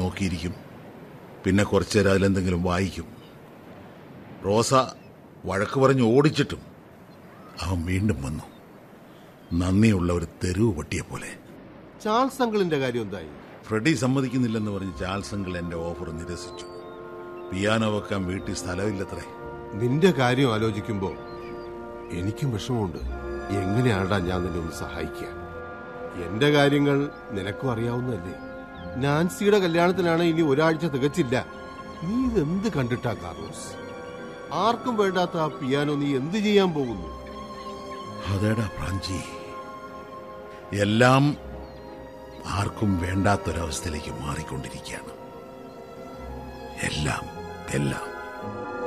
നോക്കിയിരിക്കും പിന്നെ കുറച്ചു നേരം അതിലെന്തെങ്കിലും വായിക്കും റോസ വഴക്ക് പറഞ്ഞ് ഓടിച്ചിട്ടും അവൻ വീണ്ടും വന്നു നന്ദിയുള്ള ഒരു തെരുവ് പട്ടിയെ പോലെ ചാൾസ് അങ്കിളിന്റെ കാര്യം എന്തായി ഫ്രെഡി സമ്മതിക്കുന്നില്ലെന്ന് പറഞ്ഞ് ചാൾസ് അങ്കിൾ എന്റെ ഓഫർ നിരസിച്ചു പിയാനോ വെക്കാൻ വീട്ടിൽ സ്ഥലമില്ലത്രേ നിന്റെ കാര്യം ആലോചിക്കുമ്പോ എനിക്കും വിഷമമുണ്ട് എങ്ങനെയാണ്ടാ ഞാൻ നിന്നെ ഒന്ന് സഹായിക്കുക എന്റെ കാര്യങ്ങൾ നിനക്കും അറിയാവുന്നതല്ലേ നാൻസിയുടെ കല്യാണത്തിനാണ് ഇനി ഒരാഴ്ച തികച്ചില്ല നീ ഇതെന്ത് കണ്ടിട്ടാ കാർലോസ് ആർക്കും വേണ്ടാത്ത ആ പിയാനോ നീ എന്ത് ചെയ്യാൻ പോകുന്നു അതേടാ പ്രാഞ്ചി എല്ലാം ആർക്കും വേണ്ടാത്തൊരവസ്ഥയിലേക്ക് മാറിക്കൊണ്ടിരിക്കുകയാണ് എല്ലാം എല്ലാം